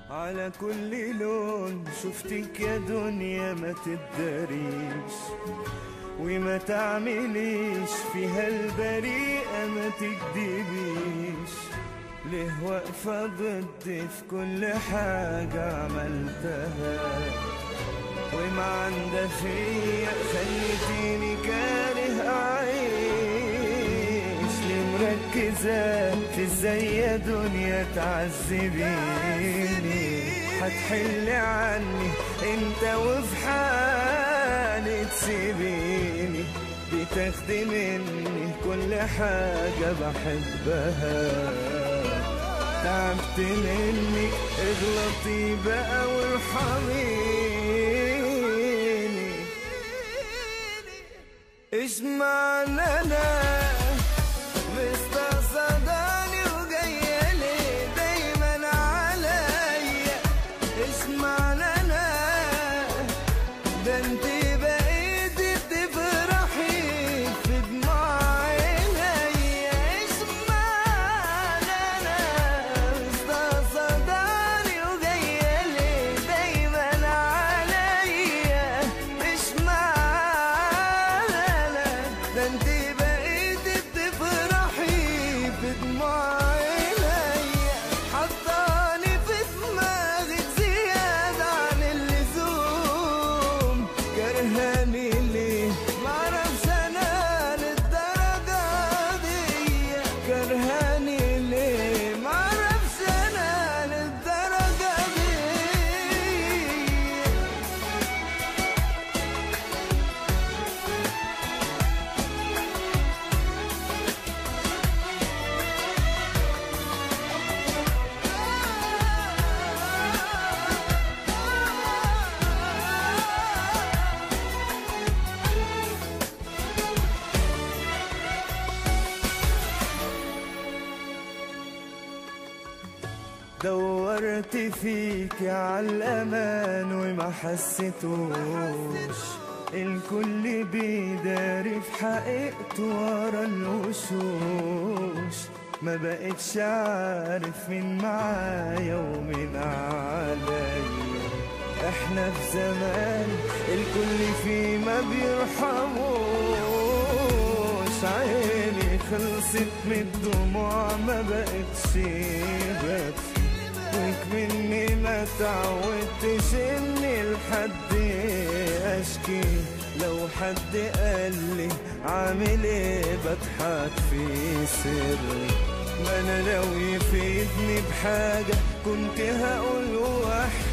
على كل لون شفتك يا دنيا ما تداريش وما تعمليش فيها البريئة ما تكدبيش ليه واقفة ضدي في كل حاجة عملتها وما عندها فيا خليتيني كاره أعيش ليه مركزة في ازاي يا دنيا تعذبيني هتحل عني انت وفي حالي تسيبيني بتاخدي مني كل حاجة بحبها تعبت منك اغلطي بقى وارحميني ايش معنى انا مستقصداني وجاية ليه دايما عليا ايش معنى انا ده انت بقيتي تفرحي في دموع عينيا ايش معنى انا مستقصداني وجاية ليه دايما عليا ايش معنى انا ده انت بقيتي بتفرحي في دموع عينيا حطاني في دماغك زيادة عن اللزوم كرهاني ليه معرفش انا للدرجة دي كرهاني ليه معرفش انا للدرجة دي دورت فيك على الأمان وما حسيتوش الكل بيداري في حقيقته ورا الوشوش ما بقتش عارف مين معايا ومين عليا احنا في زمان الكل فيه ما بيرحموش عيني خلصت من الدموع ما بقتش بكفي وك مني ما تعودتش اني لحد اشكي لو حد قال لي عامل ايه بضحك في سري ما انا لو يفيدني بحاجة كنت هقول واحد